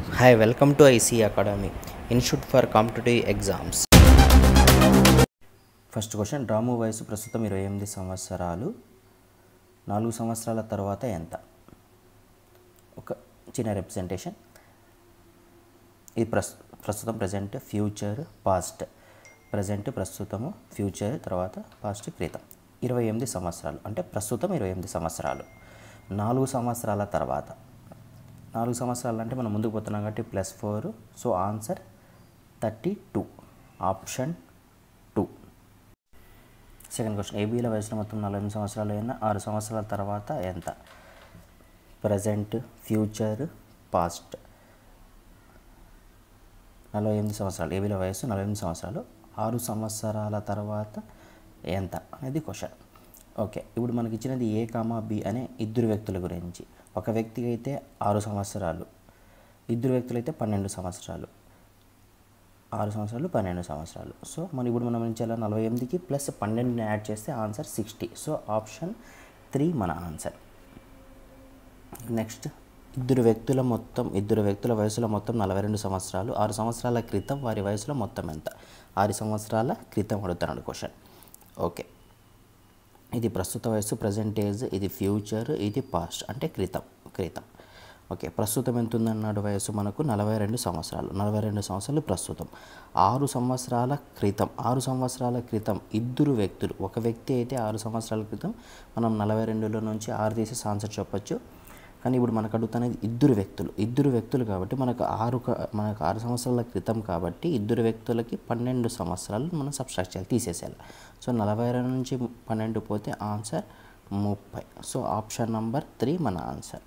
Hi, welcome to IC Academy, Institute for Competitive Exams. First question Ramu వయసు ప్రస్తుతం ఇరవై ఎనిమిది సంవత్సరాలు నాలుగు సంవత్సరాల తర్వాత ఎంత ఒక చిన్న రిప్రజెంటేషన్ ఇది ప్రస్ ప్రస్తుతం ప్రజెంట్ ఫ్యూచర్ పాస్ట్ ప్రజెంట్ ప్రస్తుతము ఫ్యూచర్ తర్వాత పాస్ట్ క్రితం ఇరవై ఎనిమిది సంవత్సరాలు అంటే ప్రస్తుతం ఇరవై ఎనిమిది సంవత్సరాలు నాలుగు సంవత్సరాల తర్వాత నాలుగు సంవత్సరాలు అంటే మనం ముందుకు పోతున్నాం కాబట్టి plus four so answer thirty two option two second question ఏబీల వయసులో మొత్తం నలభై ఎనిమిది సంవత్సరాలు అయినా ఆరు సంవత్సరాల తర్వాత ఎంత ప్రజెంట్ ఫ్యూచర్ పాస్ట్ నలభై ఎనిమిది సంవత్సరాలు ఏబీల వయసు నలభై ఎనిమిది సంవత్సరాలు ఆరు సంవత్సరాల తర్వాత ఎంత అనేది క్వశ్చన్ ఓకే ఇప్పుడు మనకి ఇచ్చినది ఏ కామా బి అనే ఇద్దరు వ్యక్తుల గురించి ఒక వ్యక్తికి అయితే ఆరు సంవత్సరాలు ఇద్దరు వ్యక్తులు అయితే పన్నెండు సంవత్సరాలు ఆరు సంవత్సరాలు పన్నెండు సంవత్సరాలు సో మనం ఇప్పుడు మనం ఏం చేయాలి నలభై ఎనిమిదికి ప్లస్ పన్నెండుని యాడ్ చేస్తే answer sixty so option three మన ఆన్సర్ నెక్స్ట్ ఇద్దరు వ్యక్తుల మొత్తం ఇద్దరు వ్యక్తుల వయసులో మొత్తం నలభై రెండు సంవత్సరాలు ఆరు సంవత్సరాల క్రితం వారి వయసులో మొత్తం ఎంత ఆరు సంవత్సరాల క్రితం అడుగుతున్నాడు క్వశ్చన్ ఓకే ఇది ప్రస్తుత వయసు ప్రజెంట్ ఏజ్ ఇది ఫ్యూచర్ ఇది పాస్ట్ అంటే క్రితం క్రితం ఓకే ప్రస్తుతం ఎంత ఉందన్నాడు వయసు మనకు నలభై రెండు సంవత్సరాలు నలభై రెండు సంవత్సరాలు ప్రస్తుతం ఆరు సంవత్సరాల క్రితం ఆరు సంవత్సరాల క్రితం ఇద్దరు వ్యక్తులు ఒక వ్యక్తి అయితే ఆరు సంవత్సరాల క్రితం మనం నలభై రెండులో నుంచి ఆరు తీసి ఆన్సర్ చెప్పొచ్చు కానీ ఇప్పుడు మనకు అడుగుతున్నది ఇద్దరు వ్యక్తులు ఇద్దరు వ్యక్తులు కాబట్టి మనకు ఆరు క- మనకు ఆరు సంవత్సరాల క్రితం కాబట్టి ఇద్దరు వ్యక్తులకి పన్నెండు సంవత్సరాలు మనం సబ్స్ట్రాక్ట్ చేయాలి తీసేసేయాలి సో నలభై రెండు నుంచి పన్నెండు పోతే ఆన్సర్ ముప్పై సో ఆప్షన్ నంబర్ త్రీ మన ఆన్సర్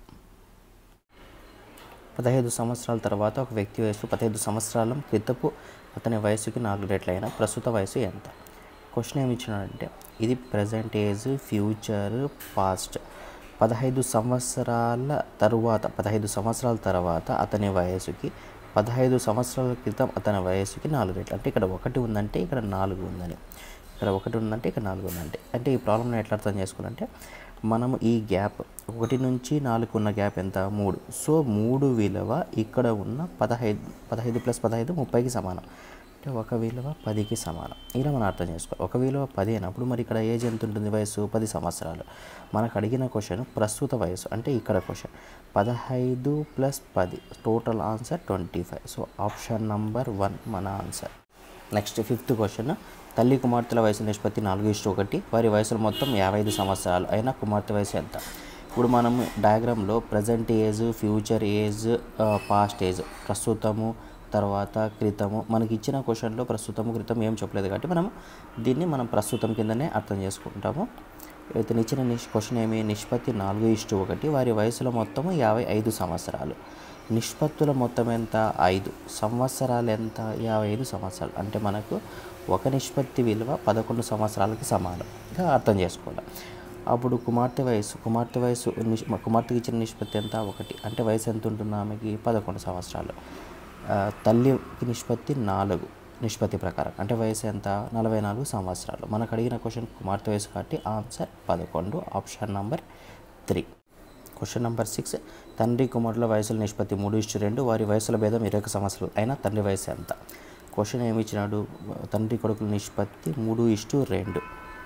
పదహైదు సంవత్సరాల తర్వాత ఒక వ్యక్తి వయసు పదహైదు సంవత్సరాల క్రితపు అతని వయసుకి నాలుగు రెట్లైన ప్రస్తుత వయసు ఎంత క్వశ్చన్ ఏమి ఇచ్చినాడంటే ఇది ప్రజెంట్ ఏజ్ ఫ్యూచర్ పాస్ట్ పదహైదు సంవత్సరాల తరువాత పదహైదు సంవత్సరాల తర్వాత అతని వయసుకి పదహైదు సంవత్సరాల క్రితం అతని వయసుకి నాలుగు రెట్లు అంటే ఇక్కడ ఒకటి ఉందంటే ఇక్కడ నాలుగు ఉందని ఇక్కడ ఒకటి ఉందంటే ఇక్కడ నాలుగు ఉందంటే అంటే ఈ ప్రాబ్లమ్ని ఎట్లా అర్థం చేసుకోవాలంటే మనము ఈ గ్యాప్ ఒకటి నుంచి నాలుగు ఉన్న గ్యాప్ ఎంత మూడు సో మూడు విలువ ఇక్కడ ఉన్న పదహైదు పదహైదు ప్లస్ పదహైదు ముప్పైకి సమానం అంటే ఒక విలువ పదికి సమానం ఇలా మనం అర్థం చేసుకోవాలి ఒక విలువ పది అయినప్పుడు మరి ఇక్కడ ఏజ్ ఎంత ఉంటుంది వయసు పది సంవత్సరాలు మనకు అడిగిన క్వశ్చన్ ప్రస్తుత వయసు అంటే ఇక్కడ క్వశ్చన్ పదహైదు ప్లస్ పది total answer twenty five so option number one మన ఆన్సర్ నెక్స్ట్ ఫిఫ్త్ క్వశ్చన్ తల్లి కుమార్తెల వయసు నిష్పత్తి నాలుగు ఇష్టు ఒకటి వారి వయసులు మొత్తం యాభై ఐదు సంవత్సరాలు అయినా కుమార్తె వయసు ఎంత ఇప్పుడు మనం డయాగ్రామ్లో present age future age past age ప్రస్తుతము తర్వాత క్రితము మనకి ఇచ్చిన క్వశ్చన్లో ప్రస్తుతము క్రితం ఏం చెప్పలేదు కాబట్టి మనం దీన్ని మనం ప్రస్తుతం కిందనే అర్థం చేసుకుంటాము ఇతను ఇచ్చిన నిష్ క్వశ్చన్ ఏమి నిష్పత్తి నాలుగు ఇష్టు ఒకటి వారి వయసులో మొత్తము యాభై ఐదు సంవత్సరాలు నిష్పత్తుల మొత్తం ఎంత ఐదు సంవత్సరాలు ఎంత యాభై ఐదు సంవత్సరాలు అంటే మనకు ఒక నిష్పత్తి విలువ పదకొండు సంవత్సరాలకి సమానంగా అర్థం చేసుకోవాలి అప్పుడు కుమార్తె వయసు కుమార్తె వయసు నిష్ కుమార్తెకి ఇచ్చిన నిష్పత్తి ఎంత ఒకటి అంటే వయసు ఎంత ఉంటుంది ఆమెకి పదకొండు సంవత్సరాలు ఆ, తల్లికి నిష్పత్తి నాలుగు నిష్పత్తి ప్రకారం అంటే వయసు ఎంత నలభై నాలుగు సంవత్సరాలు మనకు అడిగిన క్వశ్చన్ కుమార్తె వయసు కాబట్టి ఆన్సర్ పదకొండు option number three question number six తండ్రి కుమారుల వయసుల నిష్పత్తి మూడు ఇష్టు రెండు వారి వయసుల భేదం ఇరవై ఒక సంవత్సరాలు అయినా తండ్రి వయసు ఎంత క్వశ్చన్ ఏమి ఇచ్చినాడు తండ్రి కొడుకుల నిష్పత్తి మూడు ఇష్టు రెండు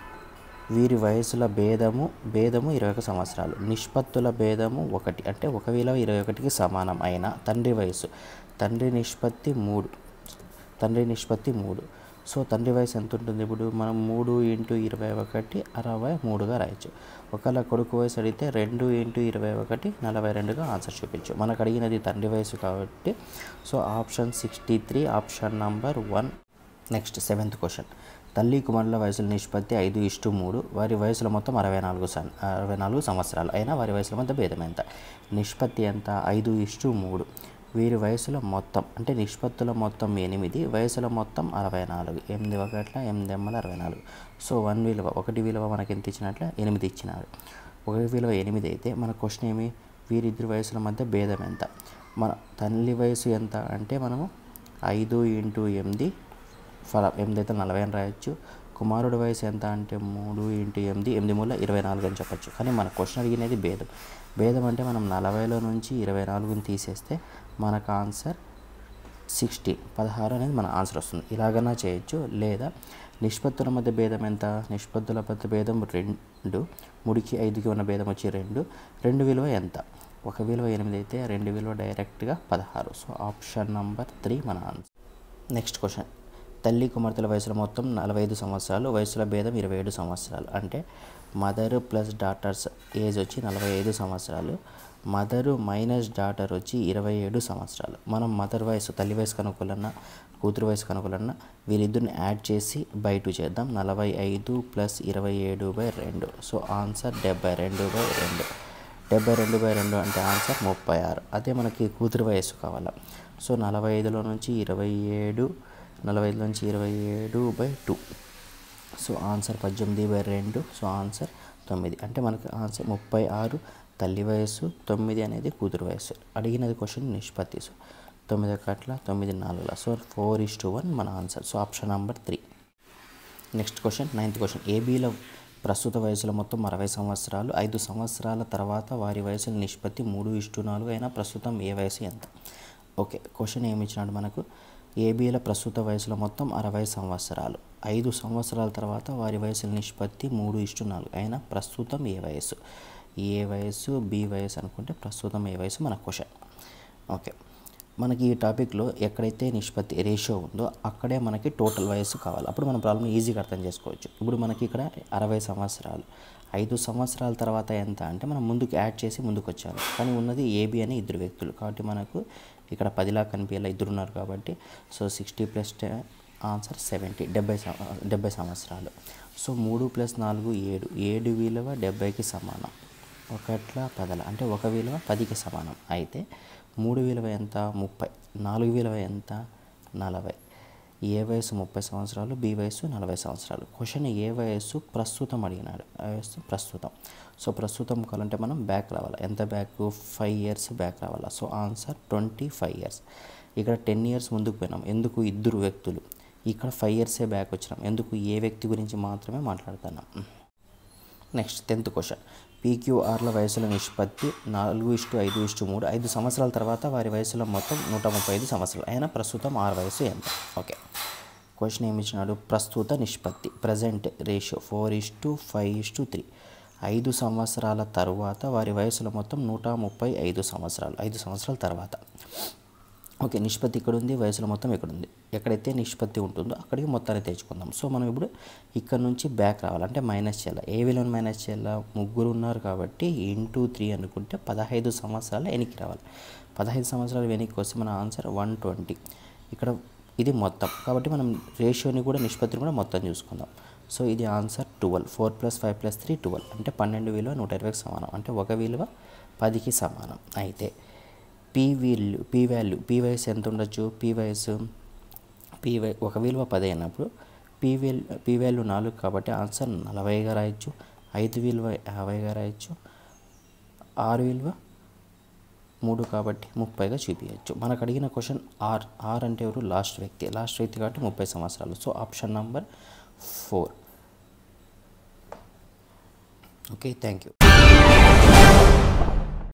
వీరి వయసుల భేదము భేదము ఇరవై ఒక సంవత్సరాలు నిష్పత్తుల భేదము ఒకటి అంటే ఒక విలువ ఇరవై ఒకటికి సమానం అయిన తండ్రి వయసు తండ్రి నిష్పత్తి మూడు తండ్రి నిష్పత్తి మూడు సో తండ్రి వయసు ఎంత ఉంటుంది ఇప్పుడు మనం మూడు ఇంటూ ఇరవై ఒకటి అరవై మూడుగా రాయొచ్చు ఒకవేళ కొడుకు వయసు అడిగితే రెండు ఇంటూ ఇరవై ఒకటి నలభై రెండుగా ఆన్సర్ చూపించు మనకు అడిగినది తండ్రి వయసు కాబట్టి so option sixty three option number one next seventh question తల్లి కుమారుల వయసుల నిష్పత్తి ఐదు ఇష్టు మూడు వారి వయసుల మొత్తం అరవై నాలుగు సం అరవై నాలుగు సంవత్సరాలు అయినా వారి వయసుల మధ్య భేదం ఎంత నిష్పత్తి ఎంత ఐదు ఇష్టు మూడు వీరి వయసుల మొత్తం అంటే నిష్పత్తుల మొత్తం ఎనిమిది వయసుల మొత్తం అరవై నాలుగు ఎనిమిది ఒకట్ల ఎనిమిది ఎమ్మల అరవై నాలుగు సో వన్ విలువ ఒకటి విలువ మనకి ఎంత ఇచ్చినట్ల ఎనిమిది ఇచ్చినారు ఒకటి విలువ ఎనిమిది అయితే మన క్వశ్చన్ ఏమి వీరిద్దరి వయసుల మధ్య భేదం ఎంత మన తల్లి వయసు ఎంత అంటే మనము ఐదు ఇంటూ ఎనిమిది ఫల ఎనిమిది అయితే నలభై అని రాయొచ్చు కుమారుడి వయసు ఎంత అంటే మూడు ఇంటూ ఎనిమిది ఎనిమిది మూల ఇరవై నాలుగు అని చెప్పొచ్చు కానీ మన క్వశ్చన్ అడిగినది భేదం భేదం అంటే మనం నలభైలో నుంచి ఇరవై నాలుగుని తీసేస్తే మనకు ఆన్సర్ సిక్స్టీన్ పదహారు అనేది మన ఆన్సర్ వస్తుంది ఇలాగన్నా చేయొచ్చు లేదా నిష్పత్తుల మధ్య భేదం ఎంత నిష్పత్తుల మధ్య భేదం రెండు మూడుకి ఐదుకి ఉన్న భేదం వచ్చి రెండు రెండు విలువ ఎంత ఒక విలువ ఎనిమిది అయితే రెండు విలువ డైరెక్ట్గా పదహారు సో ఆప్షన్ నంబర్ త్రీ మన ఆన్సర్ నెక్స్ట్ క్వశ్చన్ తల్లి కుమార్తెల వయసులో మొత్తం నలభై ఐదు సంవత్సరాలు వయసుల భేదం ఇరవై ఏడు సంవత్సరాలు అంటే మదర్ ప్లస్ డాటర్స్ ఏజ్ వచ్చి నలభై ఐదు సంవత్సరాలు మదరు మైనస్ డాటర్ వచ్చి ఇరవై ఏడు సంవత్సరాలు మనం మదర్ వయసు తల్లి వయసు కనుక్కోవాలన్నా కూతురు వయసు కనుక్కోవాలన్నా వీరిద్దరిని యాడ్ చేసి బై టూ చేద్దాం నలభై ఐదు ప్లస్ ఇరవై ఏడు బై రెండు సో ఆన్సర్ డెబ్బై రెండు బై రెండు డెబ్బై రెండు బై రెండు అంటే ఆన్సర్ ముప్పై ఆరు అదే మనకి కూతురు వయసు కావాలా సో నలభై ఐదులో నుంచి ఇరవై ఏడు నలభై ఐదు నుంచి ఇరవై ఏడు బై టూ సో ఆన్సర్ పద్దెనిమిది బై రెండు సో ఆన్సర్ తొమ్మిది అంటే మనకి ఆన్సర్ ముప్పై ఆరు తల్లి వయస్సు తొమ్మిది అనేది కూతురు వయస్సు అడిగినది క్వశ్చన్ నిష్పత్తి సో తొమ్మిది ఒకట్ల తొమ్మిది నాలుగుల so four is to one మన answer so option number three next question ninth question ఏబీలో ప్రస్తుత వయసులో మొత్తం అరవై సంవత్సరాలు ఐదు సంవత్సరాల తర్వాత వారి వయసుల నిష్పత్తి మూడు ఇష్టు నాలుగు అయినా ప్రస్తుతం ఏ వయసు ఎంత ఓకే క్వశ్చన్ ఏమి ఇచ్చినాడు మనకు ఏబీల ప్రస్తుత వయసులో మొత్తం అరవై సంవత్సరాలు ఐదు సంవత్సరాల తర్వాత వారి వయసుల నిష్పత్తి మూడు ఇష్టు నాలుగు అయినా ప్రస్తుతం ఏ వయసు ఏ వయసు బి వయసు అనుకుంటే ప్రస్తుతం ఏ వయసు మన క్వశ్చన్ ఓకే మనకి ఈ టాపిక్లో ఎక్కడైతే నిష్పత్తి రేషియో ఉందో అక్కడే మనకి టోటల్ వయసు కావాలి అప్పుడు మన ప్రాబ్లం ఈజీగా అర్థం చేసుకోవచ్చు ఇప్పుడు మనకి ఇక్కడ అరవై సంవత్సరాలు ఐదు సంవత్సరాల తర్వాత ఎంత అంటే మనం ముందుకు యాడ్ చేసి ముందుకు వచ్చాము కానీ ఉన్నది ఏబి అని ఇద్దరు వ్యక్తులు కాబట్టి మనకు ఇక్కడ పదిలా కనిపించేలా ఇద్దరు ఉన్నారు కాబట్టి so sixty plus answer seventy డెబ్బై సం- డెబ్బై సంవత్సరాలు సో మూడు ప్లస్ నాలుగు ఏడు ఏడు విలువ డెబ్బైకి సమానం ఒకట్ల పదల అంటే ఒక విలువ పదికి సమానం అయితే మూడు విలువ ఎంత ముప్పై నాలుగు విలువ ఎంత నలభై ఏ వయసు ముప్పై సంవత్సరాలు బి వయసు నలభై సంవత్సరాలు క్వశ్చన్ ఏ వయస్సు ప్రస్తుతం అడిగినాడు ఆ వయస్సు ప్రస్తుతం సో ప్రస్తుతం కావాలంటే మనం బ్యాక్ రావాలి ఎంత బ్యాక్ ఫైవ్ ఇయర్స్ బ్యాక్ రావాలా so answer twenty five years ఇక్కడ టెన్ ఇయర్స్ ముందుకు పోయినాం ఎందుకు ఇద్దరు వ్యక్తులు ఇక్కడ ఫైవ్ ఇయర్సే బ్యాక్ వచ్చినాం ఎందుకు ఏ వ్యక్తి గురించి మాత్రమే మాట్లాడుతున్నాం నెక్స్ట్ టెన్త్ క్వశ్చన్ పీక్యూఆర్ల వయసుల నిష్పత్తి నాలుగు ఇష్టు ఐదు ఇష్టు మూడు ఐదు సంవత్సరాల తర్వాత వారి వయసులో మొత్తం నూట ముప్పై ఐదు సంవత్సరాలు అయినా ప్రస్తుతం ఆరు వయసు ఎంత ఓకే క్వశ్చన్ ఏమి ఇచ్చినాడు ప్రస్తుత నిష్పత్తి present ratio four is to five is to three ఐదు సంవత్సరాల తరువాత వారి వయసులో మొత్తం నూట ముప్పై ఐదు సంవత్సరాలు ఐదు సంవత్సరాల తర్వాత ఓకే నిష్పత్తి ఇక్కడ ఉంది వయసులో మొత్తం ఇక్కడ ఉంది ఎక్కడైతే నిష్పత్తి ఉంటుందో అక్కడికి మొత్తాన్ని తెచ్చుకుందాం సో మనం ఇప్పుడు ఇక్కడ నుంచి బ్యాక్ రావాలి అంటే మైనస్ చేయాలి ఏ విలువను మైనస్ చేయాలా ముగ్గురు ఉన్నారు కాబట్టి ఇంటూ త్రీ అనుకుంటే పదహైదు సంవత్సరాలు వెనక్కి రావాలి పదహైదు సంవత్సరాలు వెనక్కి వస్తే మన ఆన్సర్ వన్ ట్వంటీ ఇక్కడ ఇది మొత్తం కాబట్టి మనం రేషియోని కూడా నిష్పత్తిని కూడా మొత్తం చూసుకుందాం సో ఇది answer twelve four plus five plus three twelve అంటే పన్నెండు విలువ నూట ఇరవైకి సమానం అంటే ఒక విలువ పదికి సమానం అయితే P value P value P వయసు ఎంత ఉండొచ్చు పీ వయసు పీ వై ఒక విలువ పది అయినప్పుడు పీ వాల్యూ పీ వాల్యూ నాలుగు కాబట్టి ఆన్సర్ నలభైగా రాయొచ్చు ఐదు విలువ యాభైగా రాయొచ్చు ఆరు విలువ మూడు కాబట్టి ముప్పైగా చూపించచ్చు మనకు అడిగిన క్వశ్చన్ ఆర్ ఆర్ అంటే ఎవరు లాస్ట్ వ్యక్తి లాస్ట్ వ్యక్తి కాబట్టి ముప్పై సంవత్సరాలు so option number four okay thank you